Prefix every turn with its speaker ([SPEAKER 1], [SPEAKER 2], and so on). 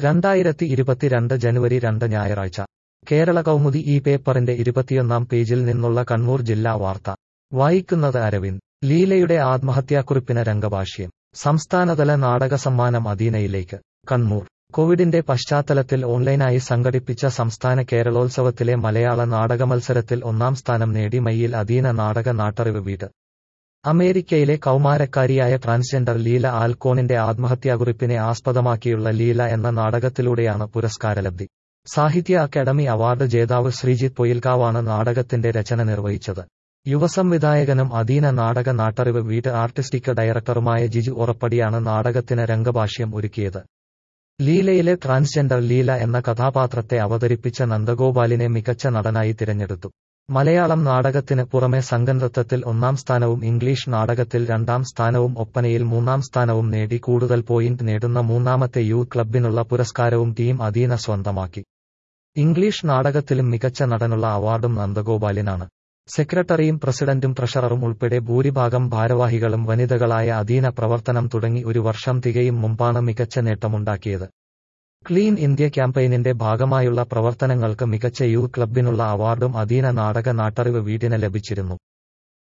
[SPEAKER 1] രണ്ടായിരത്തി ഇരുപത്തിരണ്ട് ജനുവരി രണ്ട് ഞായറാഴ്ച കേരള കൗമുദി ഈ പേപ്പറിന്റെ ഇരുപത്തിയൊന്നാം പേജിൽ നിന്നുള്ള കണ്ണൂർ ജില്ലാ വാർത്ത വായിക്കുന്നത് അരവിന്ദ് ലീലയുടെ ആത്മഹത്യാക്കുറിപ്പിന് രംഗഭാഷ്യം സംസ്ഥാനതല നാടക സമ്മാനം അധീനയിലേക്ക് കണ്ണൂർ കോവിഡിന്റെ പശ്ചാത്തലത്തിൽ ഓൺലൈനായി സംഘടിപ്പിച്ച സംസ്ഥാന കേരളോത്സവത്തിലെ മലയാള നാടക മത്സരത്തിൽ ഒന്നാം സ്ഥാനം നേടി മയ്യിൽ അധീന നാടക നാട്ടറിവ് വീട് അമേരിക്കയിലെ കൗമാരക്കാരിയായ ട്രാൻസ്ജെൻഡർ ലീല ആൽക്കോണിന്റെ ആത്മഹത്യാകുറിപ്പിനെ ആസ്പദമാക്കിയുള്ള ലീല എന്ന നാടകത്തിലൂടെയാണ് പുരസ്കാരലബ്ധി സാഹിത്യ അക്കാദമി അവാർഡ് ജേതാവ് ശ്രീജിത്ത് പൊയിൽക്കാവാണ് നാടകത്തിന്റെ രചന നിർവഹിച്ചത് യുവസംവിധായകനും അധീന നാടക നാട്ടറിവ് വീട് ആർട്ടിസ്റ്റിക് ഡയറക്ടറുമായ ജിജു ഉറപ്പടിയാണ് നാടകത്തിന് രംഗഭാഷ്യം ഒരുക്കിയത് ലീലയിലെ ട്രാൻസ്ജെൻഡർ ലീല എന്ന കഥാപാത്രത്തെ അവതരിപ്പിച്ച നന്ദഗോപാലിനെ മികച്ച നടനായി തിരഞ്ഞെടുത്തു മലയാളം നാടകത്തിന് പുറമെ സംഘനൃത്തത്തിൽ ഒന്നാം സ്ഥാനവും ഇംഗ്ലീഷ് നാടകത്തിൽ രണ്ടാം സ്ഥാനവും ഒപ്പനയിൽ മൂന്നാം സ്ഥാനവും നേടി കൂടുതൽ പോയിന്റ് നേടുന്ന മൂന്നാമത്തെ യൂത്ത് ക്ലബിനുള്ള പുരസ്കാരവും ടീം അധീന സ്വന്തമാക്കി ഇംഗ്ലീഷ് നാടകത്തിലും മികച്ച നടനുള്ള അവാർഡും നന്ദഗോപാലിനാണ് സെക്രട്ടറിയും പ്രസിഡന്റും ട്രഷററും ഉൾപ്പെടെ ഭൂരിഭാഗം ഭാരവാഹികളും വനിതകളായ അധീന പ്രവർത്തനം തുടങ്ങി ഒരു വർഷം തികയും മുമ്പാണ് മികച്ച നേട്ടമുണ്ടാക്കിയത് ക്ലീൻ ഇന്ത്യ ക്യാമ്പയിനിന്റെ ഭാഗമായുള്ള പ്രവർത്തനങ്ങൾക്ക് മികച്ച യൂത്ത് ക്ലബിനുള്ള അവാർഡും അധീന നാടക നാട്ടറിവ് വീടിന് ലഭിച്ചിരുന്നു